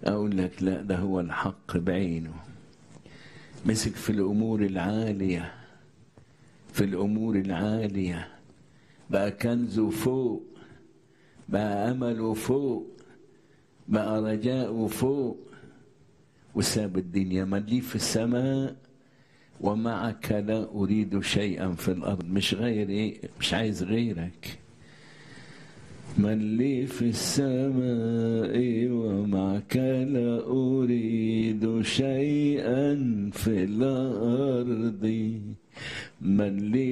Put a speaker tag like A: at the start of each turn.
A: أقول لك لا ده هو الحق بعينه مسك في الأمور العالية في الأمور العالية بقى كنزه فوق بقى أمله فوق بقى رجاؤه فوق وساب الدنيا من لي في السماء ومعك لا أريد شيئا في الأرض مش غيري مش عايز غيرك من لي في السماء ومعك لا أريد شيئا في الأرض من لي